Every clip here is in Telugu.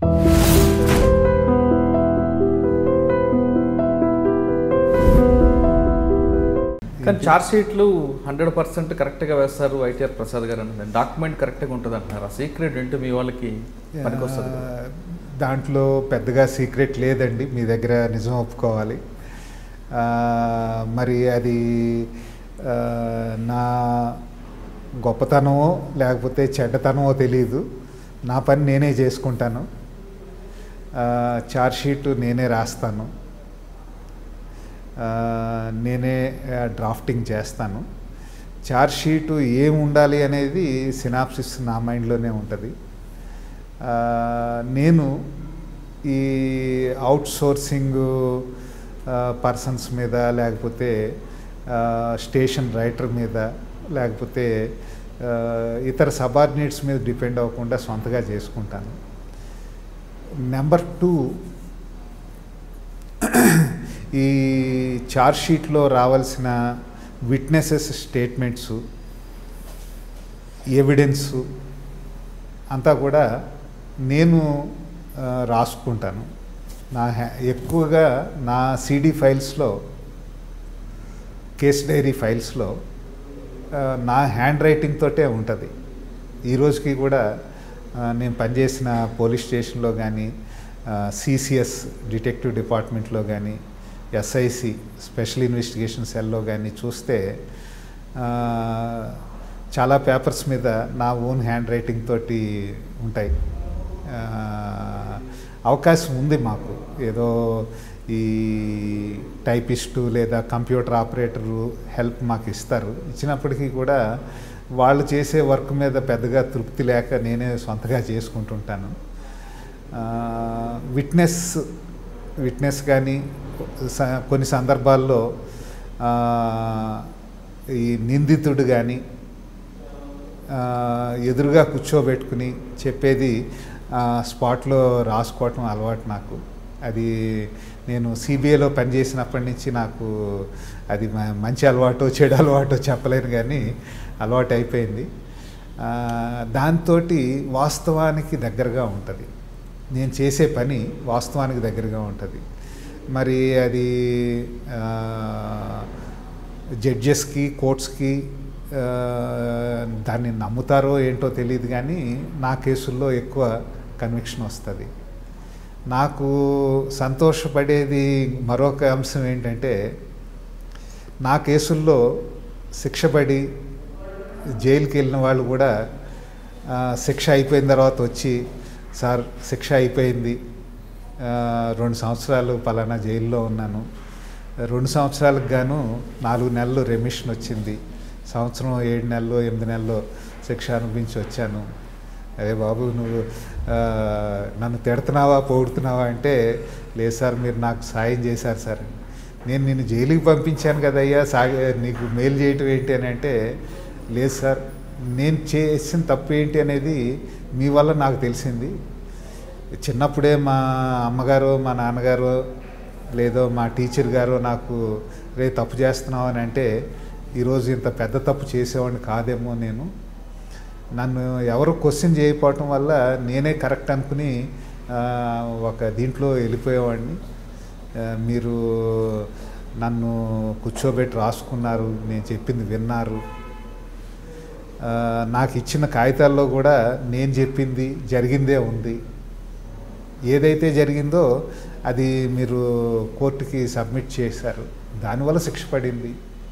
కానీ చార్జ్ షీట్లు హండ్రెడ్ పర్సెంట్ కరెక్ట్గా వేస్తారు ఐటీఆర్ ప్రసాద్ గారు అంటే డాక్యుమెంట్ కరెక్ట్గా ఉంటుంది అంటున్నారు ఆ సీక్రెట్ ఏంటో మీ వాళ్ళకి పనికొస్తుంది కదా. ఆ, దాంట్లో పెద్దగా సీక్రెట్ లేదండి మీ దగ్గర నిజం ఒప్పుకోవాలి ఆ, మరి అది ఆ, నా గొప్పతనమో లేకపోతే చెడ్డతనమో తెలియదు నా పని నేనే చేసుకుంటాను చార్జ్ షీట్ నేనే రాస్తాను ఆ, నేనే ఆ, డ్రాఫ్టింగ్ చేస్తాను చార్జ్ షీటు ఏం ఉండాలి అనేది సినాప్సిస్ నా మైండ్లోనే ఉంటుంది ఆ, నేను ఈ అవుట్ సోర్సింగ్ పర్సన్స్ మీద లేకపోతే ఆ, స్టేషన్ రైటర్ మీద లేకపోతే ఆ, ఇతర సబార్డినేట్స్ మీద డిపెండ్ అవ్వకుండా సొంతగా చేసుకుంటాను నెంబర్ టూ ఈ చార్జ్ షీట్లో రావాల్సిన విట్నెసెస్ స్టేట్మెంట్స్ ఎవిడెన్స్ అంతా కూడా నేను ఆ, రాసుకుంటాను నా హ్యా- ఎక్కువగా నా సిడి ఫైల్స్లో కేస్ డైరీ ఫైల్స్లో ఆ, నా హ్యాండ్ రైటింగ్ తోటే ఉంటుంది ఈ రోజుకి కూడా ఆ, నేను పనిచేసిన పోలీస్ స్టేషన్లో కానీ సిసిఎస్ డిటెక్టివ్ డిపార్ట్మెంట్లో కానీ ఎస్ఐసి స్పెషల్ ఇన్వెస్టిగేషన్ సెల్లో కానీ చూస్తే ఆ, చాలా పేపర్స్ మీద నా ఓన్ హ్యాండ్ రైటింగ్ తోటి ఉంటాయి ఆ, అవకాశం ఉంది మాకు ఏదో ఈ టైపిస్టు లేదా కంప్యూటర్ ఆపరేటరు హెల్ప్ మాకు ఇస్తారు ఇచ్చినప్పటికీ కూడా వాళ్ళు చేసే వర్క్ మీద పెద్దగా తృప్తి లేక నేనే సొంతగా చేసుకుంటుంటాను విట్నెస్ విట్నెస్ కానీ స- కొన్ని సందర్భాల్లో ఆ, ఈ నిందితుడు కానీ ఆ, ఎదురుగా కూర్చోబెట్టుకుని చెప్పేది ఆ, స్పాట్లో రాసుకోవటం అలవాటు నాకు అది నేను సిబిఐలో పనిచేసినప్పటి నుంచి నాకు అది మ- మంచి అలవాటు చెడు అలవాటు చెప్పలేను కానీ అలవాటు అయిపోయింది దాంతో వాస్తవానికి దగ్గరగా ఉంటుంది నేను చేసే పని వాస్తవానికి దగ్గరగా ఉంటుంది మరి అది ఆ, జడ్జెస్కి కోర్ట్స్కి ఆ, దాన్ని నమ్ముతారో ఏంటో తెలియదు కానీ నా కేసుల్లో ఎక్కువ కన్విక్షన్ వస్తుంది నాకు సంతోషపడేది మరొక అంశం ఏంటంటే నా కేసుల్లో శిక్షపడి జైలుకి వెళ్ళిన వాళ్ళు కూడా ఆ, శిక్ష అయిపోయిన తర్వాత వచ్చి సార్ శిక్ష అయిపోయింది ఆ, రెండు సంవత్సరాలు పలానా జైల్లో ఉన్నాను రెండు సంవత్సరాలకు గాను నాలుగు నెలలు రెమిషన్ వచ్చింది సంవత్సరం ఏడు నెలలు ఎనిమిది నెలలు శిక్ష అనుభవించి వచ్చాను అదే బాబు నువ్వు ఆ, నన్ను తిడుతున్నావా పొగుడుతున్నావా అంటే లేదు సార్ మీరు నాకు సాయం చేశారు సార్ నేను నిన్ను జైలుకి పంపించాను కదయ్యా సాగే నీకు మెయిల్ చేయటం ఏంటి అని అంటే లేదు సార్ నేను చేసిన తప్పు ఏంటి అనేది మీ వల్ల నాకు తెలిసింది చిన్నప్పుడే మా అమ్మగారు మా నాన్నగారు లేదో మా టీచర్ గారు నాకు రే తప్పు చేస్తున్నావు అని అంటే ఈరోజు ఇంత పెద్ద తప్పు చేసేవాడిని కాదేమో నేను నన్ను ఎవరు క్వశ్చన్ చేయకపోవటం వల్ల నేనే కరెక్ట్ అనుకుని ఆ, ఒక దీంట్లో వెళ్ళిపోయేవాడిని ఆ, మీరు నన్ను కూర్చోబెట్టి రాసుకున్నారు నేను చెప్పింది విన్నారు ఆ, నాకు ఇచ్చిన కాగితాల్లో కూడా నేను చెప్పింది జరిగిందే ఉంది ఏదైతే జరిగిందో అది మీరు కోర్టుకి సబ్మిట్ చేశారు దానివల్ల శిక్ష పడింది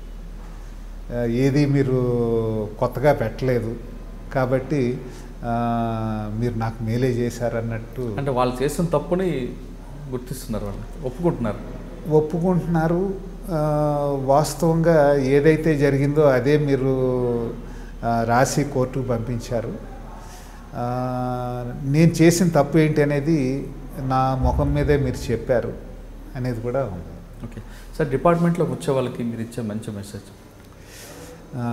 ఆ, ఏది మీరు కొత్తగా పెట్టలేదు కాబట్టి ఆ, మీరు నాకు మేలే చేశారన్నట్టు అంటే వాళ్ళు చేసిన తప్పుని గుర్తిస్తున్నారు వాళ్ళు ఒప్పుకుంటున్నారు ఒప్పుకుంటున్నారు ఆ, వాస్తవంగా ఏదైతే జరిగిందో అదే మీరు ఆ, రాసి కోర్టుకు పంపించారు ఆ, నేను చేసిన తప్పు ఏంటి అనేది నా ముఖం మీదే మీరు చెప్పారు అనేది కూడా ఉంది ఓకే సార్ డిపార్ట్మెంట్లోకి వచ్చే వాళ్ళకి మీరు ఇచ్చే మంచి మెసేజ్ ఆ,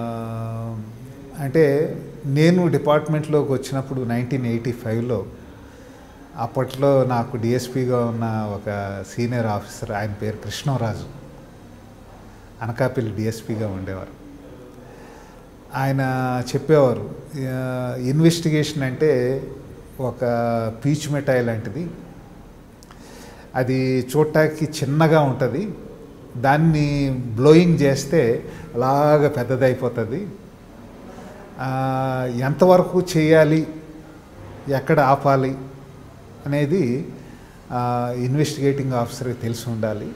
అంటే నేను డిపార్ట్మెంట్లోకి వచ్చినప్పుడు నైన్టీన్ ఎయిటీ ఫైవ్లో అప్పట్లో నాకు డిఎస్పిగా ఉన్న ఒక సీనియర్ ఆఫీసర్ ఆయన పేరు కృష్ణరాజు అనకాపల్లి డిఎస్పిగా ఉండేవారు ఆయన చెప్పేవారు ఆ, ఇన్వెస్టిగేషన్ అంటే ఒక పీచు మిఠాయి లాంటిది అది చూడటానికి చిన్నగా ఉంటుంది దాన్ని బ్లోయింగ్ చేస్తే అలాగ పెద్దదైపోతుంది ఆ, ఎంతవరకు చేయాలి ఎక్కడ ఆపాలి అనేది ఇన్వెస్టిగేటింగ్ ఆఫీసర్కి తెలిసి ఉండాలి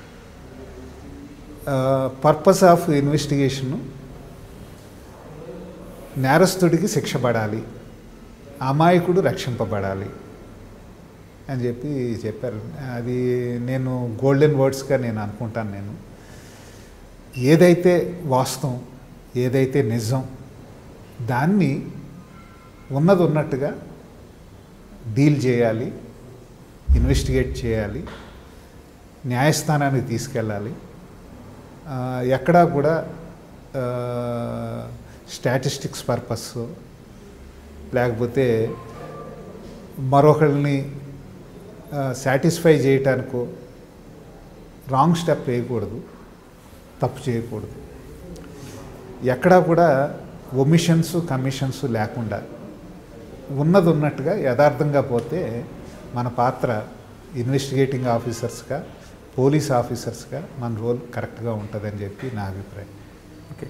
పర్పస్ ఆఫ్ ఇన్వెస్టిగేషను నేరస్తుడికి శిక్ష పడాలి అమాయకుడు రక్షింపబడాలి అని చెప్పి చెప్పారు అది నేను గోల్డెన్ వర్డ్స్గా నేను అనుకుంటాను నేను ఏదైతే వాస్తవం ఏదైతే నిజం దాన్ని ఉన్నది ఉన్నట్టుగా డీల్ చేయాలి ఇన్వెస్టిగేట్ చేయాలి న్యాయస్థానానికి తీసుకెళ్ళాలి ఆ, ఎక్కడా కూడా స్టాటిస్టిక్స్ పర్పస్ లేకపోతే మరొకరిని సాటిస్ఫై చేయటానికో రాంగ్ స్టెప్ వేయకూడదు తప్పు చేయకూడదు ఎక్కడా కూడా ఒమిషన్స్ కమిషన్స్ లేకుండా ఉన్నది ఉన్నట్టుగా యథార్థంగా పోతే మన పాత్ర ఇన్వెస్టిగేటింగ్ ఆఫీసర్స్గా పోలీస్ ఆఫీసర్స్గా మన రోల్ కరెక్ట్గా ఉంటుందని చెప్పి నా అభిప్రాయం ఓకే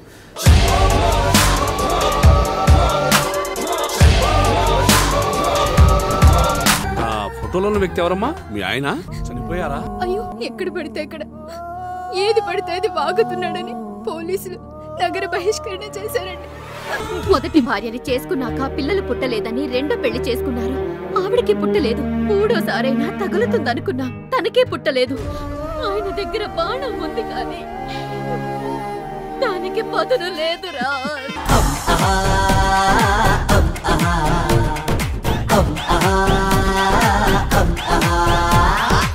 ఆ ఫోటోలో ఉన్న వ్యక్తి ఎవరమ్మా మీ ఆయన చనిపోయారా అయ్యో ఎక్కడ పడితే అక్కడ ఏది పడితే అది వాగుతున్నాడని పోలీసులు నగర బహిష్కరణ చేశారండి మొదటి భార్యని చేసుకున్నాక పిల్లలు పుట్టలేదని రెండో పెళ్లి చేసుకున్నారు ఆవిడకి పుట్టలేదు మూడోసారైనా తగులుతుందనుకున్నా తనకే పుట్టలేదు ఆయన దగ్గర బాణం ఉంది కానీ దానికి పదును లేదురా ah, ah, ah,